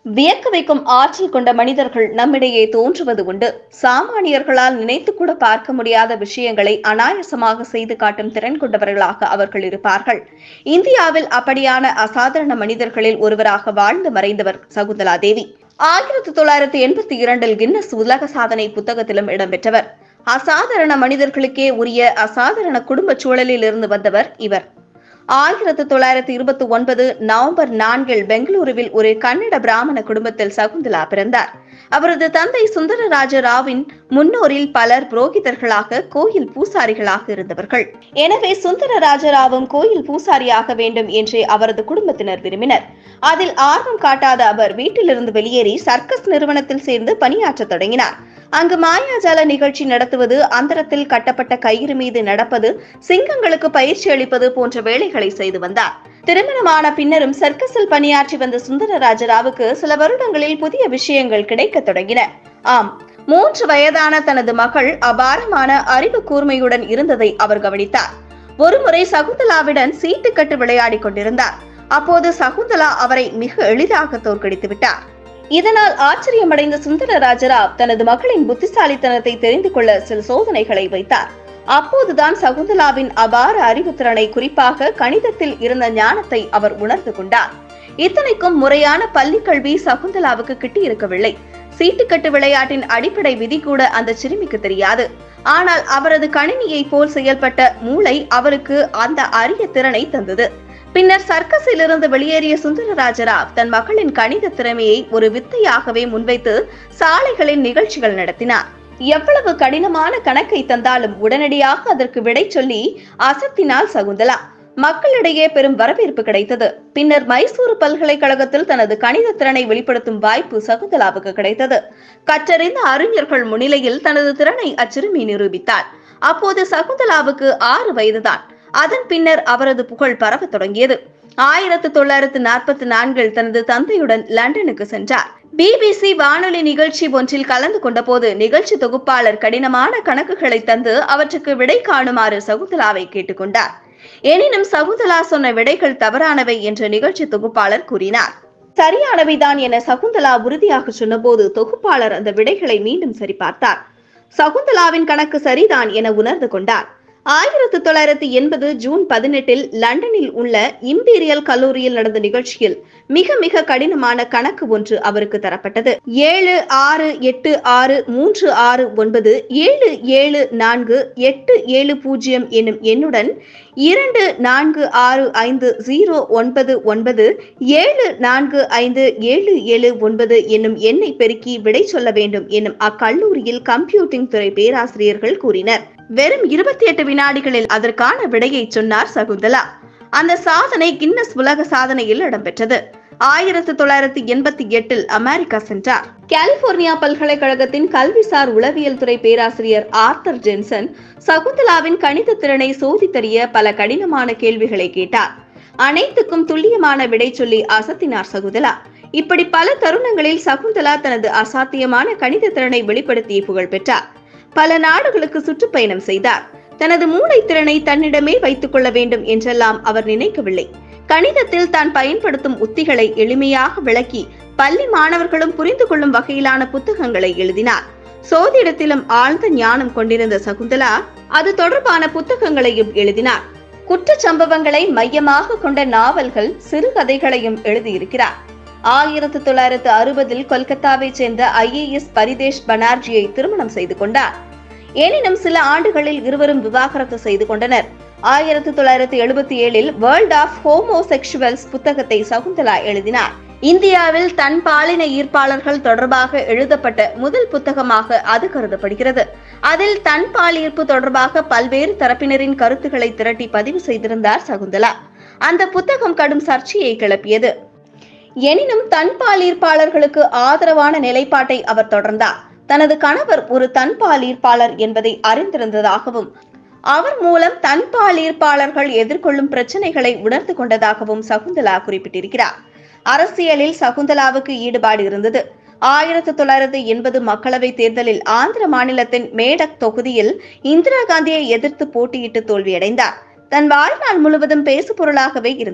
வியக்க வைக்கும் ஆற்றல் கொண்ட மனிதர்கள் நம்மிடையே தோன்றுவது உண்டு சாமானியர்களால் நினைத்து கூட பார்க்க முடியாத விஷயங்களை அனாயசமாக செய்து காட்டும் திறன் கொண்டவர்களாக அவர்கள் இருப்பார்கள் இந்தியாவில் அப்படியான அசாதாரண மனிதர்களில் ஒருவராக வாழ்ந்து மறைந்தவர் சகுந்தலா தேவி ஆயிரத்தி தொள்ளாயிரத்தி எண்பத்தி இரண்டில் கின்னஸ் உலக சாதனை புத்தகத்திலும் இடம்பெற்றவர் அசாதாரண மனிதர்களுக்கே உரிய அசாதாரண குடும்ப சூழலில் இருந்து வந்தவர் இவர் ஆயிரத்து தொள்ளாயிரத்தி இருபத்தி ஒன்பது நவம்பர் நான்கில் பெங்களூருவில் ஒரு கன்னட பிராமண குடும்பத்தில் சகுந்தலா பிறந்தார் அவரது தந்தை சுந்தரராஜ ராவின் முன்னோரில் பலர் புரோகிதர்களாக கோயில் பூசாரிகளாக இருந்தவர்கள் எனவே சுந்தரராஜராவும் கோயில் பூசாரியாக வேண்டும் என்றே அவரது குடும்பத்தினர் விரும்பினர் அதில் ஆர்வம் காட்டாத அவர் வீட்டிலிருந்து வெளியேறி சர்க்கஸ் நிறுவனத்தில் சேர்ந்து பணியாற்றத் தொடங்கினார் அங்கு மாயாஜால நிகழ்ச்சி நடத்துவது அந்தரத்தில் கட்டப்பட்ட கயிறு மீது நடப்பது சிங்கங்களுக்கு பயிற்சி அளிப்பது போன்ற வேலைகளை செய்து வந்தார் திருமணமான பின்னரும் சர்க்கஸில் பணியாற்றி வந்த சுந்தரராஜராவுக்கு சில வருடங்களில் புதிய விஷயங்கள் கிடைக்கத் தொடங்கின ஆம் மூன்று வயதான தனது மகள் அபாரமான அறிவு கூர்மையுடன் இருந்ததை அவர் கவனித்தார் ஒருமுறை சகுந்தலாவுடன் சீட்டுக்கட்டு விளையாடிக் கொண்டிருந்தார் அப்போது சகுந்தலா அவரை மிக எளிதாக தோற்கடித்து விட்டார் இதனால் ஆச்சரியமடைந்த சுந்தரராஜராவ் தனது மகளின் புத்திசாலித்தனத்தை தெரிந்து கொள்ள சில சோதனைகளை வைத்தார் அப்போதுதான் சகுந்தலாவின் அபார அறிவுத்திறனை குறிப்பாக கணிதத்தில் இருந்த ஞானத்தை அவர் உணர்ந்து கொண்டார் இத்தனைக்கும் முறையான பள்ளி கல்வி சகுந்தலாவுக்கு கிட்டியிருக்கவில்லை சீட்டுக்கட்டு விளையாட்டின் அடிப்படை விதி கூட அந்த சிறுமிக்கு தெரியாது ஆனால் அவரது கணினியை போல் செயல்பட்ட மூளை அவருக்கு அந்த அரிய திறனை தந்தது பின்னர் சர்க்கஸில் இருந்து வெளியேறிய சுந்தரராஜராவ் தன் மகளின் கணித திறமையை ஒரு வித்தையாகவே முன்வைத்து சாலைகளின் நிகழ்ச்சிகள் நடத்தினார் எவ்வளவு கடினமான கணக்கை தந்தாலும் உடனடியாக அதற்கு விடை சொல்லி அசத்தினால் சகுந்தலா மக்களிடையே பெரும் வரவேற்பு கிடைத்தது பின்னர் மைசூரு பல்கலைக்கழகத்தில் தனது கணித திறனை வெளிப்படுத்தும் வாய்ப்பு சகுந்தலாவுக்கு கிடைத்தது கற்றறிந்த அறிஞர்கள் முன்னிலையில் தனது திறனை அச்சிறுமி நிரூபித்தார் அப்போது சகுந்தலாவுக்கு ஆறு வயதுதான் அதன் பின்னர் அவரது புகழ் பரவத் தொடங்கியது ஆயிரத்து தொள்ளாயிரத்து நாற்பத்தி நான்கில் தனது தந்தையுடன் லண்டனுக்கு சென்றார் பிபிசி வானொலி நிகழ்ச்சி ஒன்றில் கலந்து கொண்டபோது நிகழ்ச்சி தொகுப்பாளர் கடினமான கணக்குகளை தந்து அவற்றுக்கு விடை காணுமாறு சகுந்தலாவை கேட்டுக்கொண்டார் எனினும் சகுந்தலா சொன்ன விடைகள் தவறானவை என்று நிகழ்ச்சி தொகுப்பாளர் கூறினார் சரியானவைதான் என சகுந்தலா உறுதியாக சொன்னபோது தொகுப்பாளர் அந்த விடைகளை மீண்டும் சரிபார்த்தார் சகுந்தலாவின் கணக்கு சரிதான் என உணர்ந்து கொண்டார் ஆயிரத்தி தொள்ளாயிரத்தி எண்பது ஜூன் பதினெட்டில் லண்டனில் உள்ள இம்பீரியல் கல்லூரியில் நடந்த நிகழ்ச்சியில் மிக மிக கடினமான கணக்கு ஒன்று அவருக்கு தரப்பட்டது ஏழு ஆறு எட்டு ஆறு மூன்று ஆறு ஒன்பது ஏழு ஏழு நான்கு எட்டு ஏழு பூஜ்ஜியம் என்னும் எண்ணுடன் இரண்டு நான்கு ஆறு ஐந்து ஜீரோ ஒன்பது ஒன்பது ஏழு நான்கு ஐந்து ஏழு ஏழு ஒன்பது என்னும் எண்ணை பெருக்கி விடை சொல்ல வேண்டும் என்னும் அக்கல்லூரியில் கம்ப்யூட்டிங் துறை பேராசிரியர்கள் கூறினர் வெறும் இருபத்தி எட்டு வினாடிகளில் அதற்கான விடையை சொன்னார் சகுந்தலா அந்த சாதனை கின்னஸ் உலக சாதனையில் இடம்பெற்றது ஆயிரத்தி தொள்ளாயிரத்தி எண்பத்தி எட்டில் அமெரிக்கா சென்றார் கலிபோர்னியா பல்கலைக்கழகத்தின் கல்விசார் உளவியல் துறை பேராசிரியர் ஆர்த்தர் ஜென்சன் சகுந்தலாவின் கணித திறனை சோதித்தறிய பல கடினமான கேள்விகளை கேட்டார் அனைத்துக்கும் துல்லியமான விடை சொல்லி அசத்தினார் சகுந்தலா இப்படி பல தருணங்களில் சகுந்தலா தனது அசாத்தியமான கணித திறனை வெளிப்படுத்தி புகழ் பெற்றார் பல நாடுகளுக்கு சுற்றுப்பயணம் செய்தார் தனது மூளை திறனை தன்னிடமே வைத்துக் கொள்ள வேண்டும் என்றெல்லாம் அவர் நினைக்கவில்லை கணிதத்தில் தான் பயன்படுத்தும் உத்திகளை எளிமையாக விளக்கி பள்ளி மாணவர்களும் புரிந்து கொள்ளும் வகையிலான புத்தகங்களை எழுதினார் சோதிடத்திலும் ஆழ்ந்த ஞானம் கொண்டிருந்த சகுந்தலா அது தொடர்பான புத்தகங்களையும் எழுதினார் குற்றச் சம்பவங்களை மையமாக கொண்ட நாவல்கள் சிறுகதைகளையும் எழுதியிருக்கிறார் ஆயிரத்தி தொள்ளாயிரத்து அறுபதில் கொல்கத்தாவைச் சேர்ந்த ஐஏஎஸ் பரிதேஷ் பனார்ஜியை திருமணம் செய்து கொண்டார் எனினும் சில ஆண்டுகளில் இருவரும் விவாகரத்து செய்து கொண்டனர் ஆயிரத்தி தொள்ளாயிரத்தி எழுபத்தி ஏழில் வேர்ல்ட் ஆஃப் ஹோமோசெக்சுவல்ஸ் புத்தகத்தை சகுந்தலா எழுதினார் இந்தியாவில் தன் பாலின ஈர்ப்பாளர்கள் தொடர்பாக எழுதப்பட்ட முதல் புத்தகமாக அது கருதப்படுகிறது அதில் தன் பால் ஈர்ப்பு தொடர்பாக பல்வேறு தரப்பினரின் கருத்துக்களை திரட்டி பதிவு செய்திருந்தார் சகுந்தலா அந்த புத்தகம் கடும் சர்ச்சையை கிளப்பியது எனினும் தன்பால் ஈர்ப்பாளர்களுக்கு ஆதரவான நிலைப்பாட்டை அவர் தொடர்ந்தார் தனது கணவர் ஒரு தன்பால் ஈர்ப்பாளர் என்பதை அறிந்திருந்ததாகவும் அவர் மூலம் தன்பால் ஈர்ப்பாளர்கள் எதிர்கொள்ளும் பிரச்சனைகளை உணர்ந்து கொண்டதாகவும் சகுந்தலா குறிப்பிட்டிருக்கிறார் அரசியலில் சகுந்தலாவுக்கு ஈடுபாடு இருந்தது ஆயிரத்தி தொள்ளாயிரத்தி எண்பது மக்களவை தேர்தலில் ஆந்திர மாநிலத்தின் மேடக் தொகுதியில் இந்திரா காந்தியை எதிர்த்து போட்டியிட்டு தோல்வியடைந்தார் தன் வாழ்நாள் முழுவதும் பேசுபொருளாகவே இருந்தார்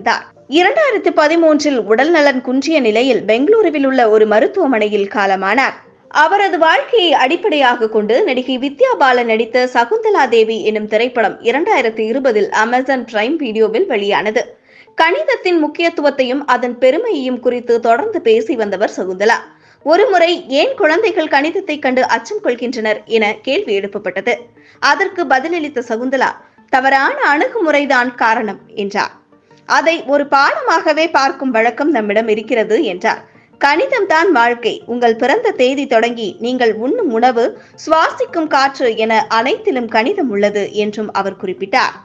இரண்டாயிரத்தி பதிமூன்றில் உடல்நலன் குன்றிய நிலையில் பெங்களூருவில் உள்ள ஒரு மருத்துவமனையில் காலமானார் அவரது வாழ்க்கையை அடிப்படையாக கொண்டு நடிகை வித்யா பாலன் நடித்த சகுந்தலா தேவி எனும் திரைப்படம் இரண்டாயிரத்தி இருபதில் அமேசான் பிரைம் வீடியோவில் வெளியானது கணிதத்தின் முக்கியத்துவத்தையும் அதன் பெருமையையும் குறித்து தொடர்ந்து பேசி வந்தவர் சகுந்தலா ஒருமுறை ஏன் குழந்தைகள் கணிதத்தை கண்டு அச்சம் கொள்கின்றனர் என கேள்வி எழுப்பப்பட்டது அதற்கு பதிலளித்த சகுந்தலா தவறான அணுகுமுறைதான் காரணம் என்றார் அதை ஒரு பாடமாகவே பார்க்கும் வழக்கம் நம்மிடம் இருக்கிறது என்றார் கணிதம் தான் வாழ்க்கை உங்கள் பிறந்த தேதி தொடங்கி நீங்கள் உண்ணும் உணவு சுவாசிக்கும் காற்று என அனைத்திலும் கணிதம் உள்ளது என்றும் அவர் குறிப்பிட்டார்